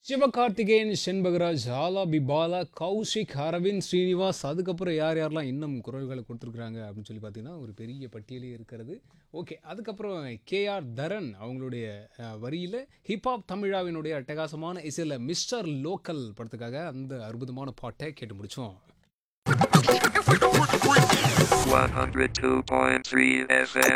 சிவகார்த்திகேயன் செண்பகராஜ் ஆலா பிபாலா கௌஷிக் அரவிந்த் ஸ்ரீனிவாஸ் அதுக்கப்புறம் யார் யாரெல்லாம் இன்னும் குரல்களை கொடுத்துருக்குறாங்க அப்படின்னு சொல்லி பார்த்தீங்கன்னா ஒரு பெரிய பட்டியலே இருக்கிறது ஓகே அதுக்கப்புறம் கேஆர் தரன் அவங்களுடைய வரியில் ஹிப்ஹாப் தமிழாவினுடைய அட்டகாசமான இசையில் மிஸ்டர் லோக்கல் படத்துக்காக அந்த அற்புதமான பாட்டை கேட்டு முடிச்சோம் 102.3 FM.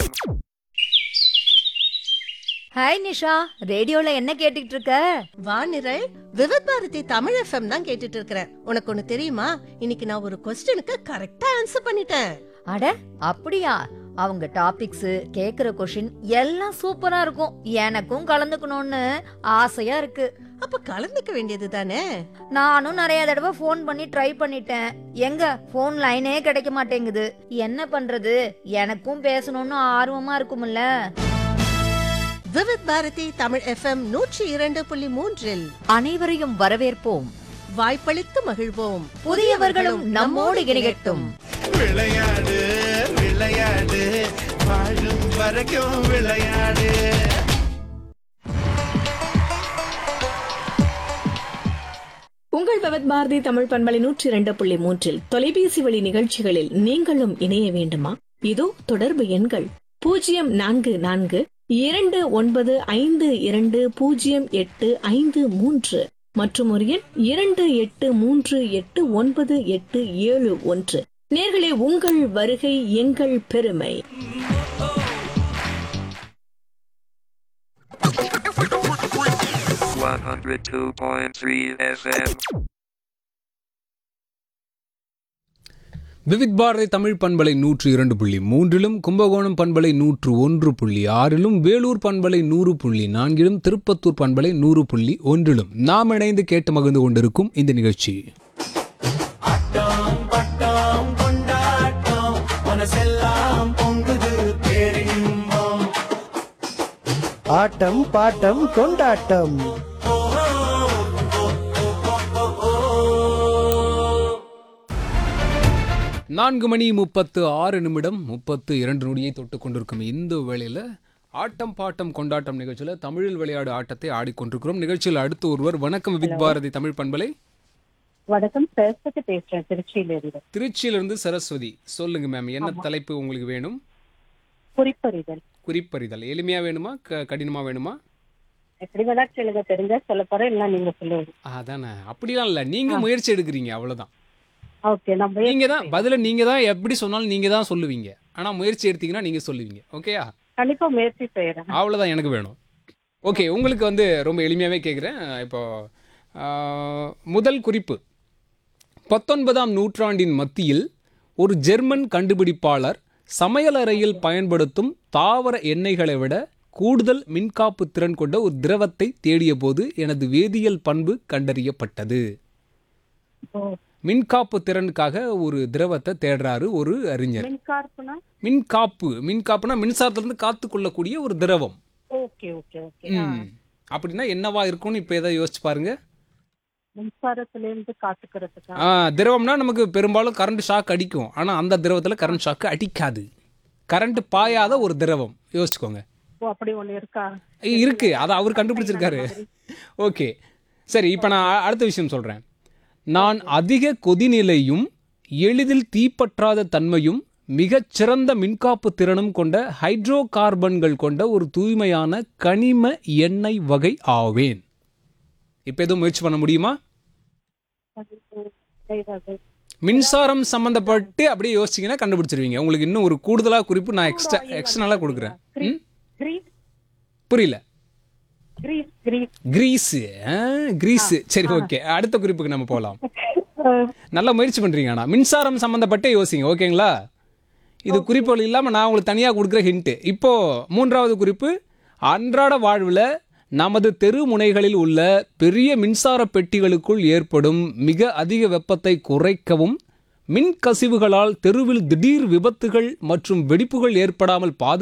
ஹாய் நிஷா ரேடியோல என்ன கேட்டுட்டு இருக்க வானிரல் விவித் பாரதி தமிழ் எஃப்எம் தான் கேட்டுட்டு இருக்கிறேன் உனக்கு ஒண்ணு தெரியுமா இன்னைக்கு நான் ஒரு கொஸ்டினுக்கு கரெக்டா ஆன்சர் பண்ணிட்டேன் அட அப்படியா அவங்க டாபிக்ஸ் கேக்குற கொஷின் எல்லாம் சூப்பரா இருக்கும் எனக்கும் கலந்துக்கணும்னு ஆசையா இருக்கு அப்ப கலந்துக்க வேண்டியது தானே நானும் நிறைய தடவை ஃபோன் பண்ணி ட்ரை பண்ணிட்டேன் எங்க ஃபோன் லைனே கிடைக்க மாட்டேங்குது என்ன பண்றது எனக்கும் பேசணும்னு ஆர்வமா இருக்கும்ல விவித் பாரதி தமிழ் எஃப்எம் நூற்றி இரண்டு புள்ளி மூன்றில் அனைவரையும் வரவேற்போம் வாய்ப்பளித்து மகிழ்வோம் புதியவர்களும் நம்மோடு இணையட்டும் விளையாடு விளையாடு வாழும் வரைக்கும் விளையாடு உங்கள் பவத் பாரதி தமிழ் பண்பலை நூற்றி இரண்டு புள்ளி மூன்றில் தொலைபேசி வழி நிகழ்ச்சிகளில் நீங்களும் இணைய வேண்டுமா இதோ தொடர்பு எண்கள் பூஜ்ஜியம் நான்கு நான்கு இரண்டு ஒன்பது ஐந்து இரண்டு பூஜ்ஜியம் எட்டு ஐந்து மூன்று மற்றும் ஒரு எண் இரண்டு எட்டு மூன்று எட்டு ஒன்பது எட்டு ஏழு ஒன்று நேர்களே உங்கள் வருகை எங்கள் பெருமை 102.3 FM. விவித் பாரதி தமிழ் பண்பலை நூற்று இரண்டு புள்ளி மூன்றிலும் கும்பகோணம் பண்பலை நூற்று ஒன்று புள்ளி ஆறிலும் வேலூர் பண்பலை நூறு புள்ளி நான்கிலும் திருப்பத்தூர் பண்பலை நூறு புள்ளி ஒன்றிலும் நாம் இணைந்து கேட்டு மகிழ்ந்து கொண்டிருக்கும் இந்த நிகழ்ச்சி ஆட்டம் பட்டம் கொண்டாட்டம் மனசெல்லாம் பொங்குது பேரின்பம் ஆட்டம் பாட்டம் கொண்டாட்டம் நான்கு மணி முப்பத்து ஆறு நிமிடம் முப்பத்து இரண்டு நொடியை தொட்டு கொண்டிருக்கும் இந்த வேளையில் ஆட்டம் பாட்டம் கொண்டாட்டம் நிகழ்ச்சியில் தமிழில் விளையாடு ஆட்டத்தை ஆடிக்கொண்டிருக்கிறோம் நிகழ்ச்சியில் அடுத்து ஒருவர் வணக்கம் விவித் பாரதி தமிழ் பண்பலை வணக்கம் சரஸ்வதி பேசுறேன் திருச்சியில இருந்து திருச்சியிலிருந்து சரஸ்வதி சொல்லுங்க மேம் என்ன தலைப்பு உங்களுக்கு வேணும் குறிப்பறிதல் குறிப்பறிதல் எளிமையா வேணுமா க கடினமா வேணுமா எப்படி வேணா கேளுங்க தெரிஞ்சா சொல்ல போறேன் இல்ல நீங்க சொல்லுங்க அதானே அப்படிலாம் இல்லை நீங்க முயற்சி எடுக்கிறீங்க அவ்வளவுதான் ஓகே நம்ம நீங்க தான் பதில நீங்க தான் எப்படி சொன்னாலும் நீங்க தான் சொல்லுவீங்க ஆனா முயற்சி எடுத்தீங்கன்னா நீங்க சொல்லுவீங்க ஓகேயா கண்டிப்பா முயற்சி செய்யறேன் அவ்வளோதான் எனக்கு வேணும் ஓகே உங்களுக்கு வந்து ரொம்ப எளிமையாகவே கேட்குறேன் இப்போ ஆஹ், முதல் குறிப்பு பத்தொன்பதாம் நூற்றாண்டின் மத்தியில் ஒரு ஜெர்மன் கண்டுபிடிப்பாளர் சமையலறையில் பயன்படுத்தும் தாவர எண்ணெய்களை விட கூடுதல் மின்காப்பு திறன் கொண்ட ஒரு திரவத்தை தேடிய போது எனது வேதியியல் பண்பு கண்டறியப்பட்டது ஓ, மின்காப்பு திறனுக்காக ஒரு திரவத்தை தேடுறாரு ஒரு அறிஞர் மின்கார்ப்புனா மின்காப்பு மின்காப்புனா மின்சாரத்திலிருந்து காத்து கொள்ளக்கூடிய ஒரு திரவம் ஓகே ஓகே ஓகே ம். அப்படின்னா என்னவா இருக்கும்னு இப்போ எதாவது யோசிச்சு பாருங்க மின்சாரத்துல இருந்து காத்துக்கிறதுக்கா ஆ, திரவம்னா நமக்கு பெரும்பாலும் கரண்ட் ஷாக் அடிக்கும் ஆனால் அந்த திரவத்தில் கரண்ட் ஷாக் அடிக்காது கரண்ட் பாயாத ஒரு திரவம் யோசிச்சுக்கோங்க ஓ அப்படி ஒண்ணு இருக்கா ஐ- இருக்கு அதை அவர் கண்டுபிடிச்சிருக்காரு ஓகே சரி இப்போ நான் அ- அடுத்த விஷயம் சொல்கிறேன் நான் அதிக கொதிநிலையும் எளிதில் தீப்பற்றாத தன்மையும் மிகச் சிறந்த மின்காப்பு திறனும் கொண்ட ஹைட்ரோ கார்பன்கள் கொண்ட ஒரு தூய்மையான கனிம எண்ணெய் வகை ஆவேன் இப்போ எதுவும் முயற்சி பண்ண முடியுமா செய்வது. மின்சாரம் சம்பந்தப்பட்டு அப்படியே யோசிச்சீங்கன்னா கண்டுபிடிச்சிருவீங்க உங்களுக்கு இன்னும் ஒரு கூடுதலா குறிப்பு நான் எக்ஸ்ட்ரா எக்ஸ்டர்னலாக கொடுக்குறேன் ம்? கிரீஸ் புரியல கிரீஸ் கிரீஸ் கிரீஸ் கிரீஸ் சரி ஓகே அடுத்த குறிப்புக்கு நம்ம போகலாம் நல்லா முயற்சி பண்றீங்க ஆனா மின்சாரம் சம்பந்தப்பட்டே யோசிங்க ஓகேங்களா இது குறிப்புகள் இல்லாமல் நான் உங்களுக்கு தனியாக கொடுக்குற ஹிண்ட்டு இப்போ மூன்றாவது குறிப்பு அன்றாட வாழ்வில் நமது தெரு முனைகளில் உள்ள பெரிய மின்சார பெட்டிகளுக்குள் ஏற்படும் மிக அதிக வெப்பத்தை குறைக்கவும் மின் கசிவுகளால் தெருவில் திடீர் விபத்துகள் மற்றும் வெடிப்புகள் ஏற்படாமல் பாதுகாக்க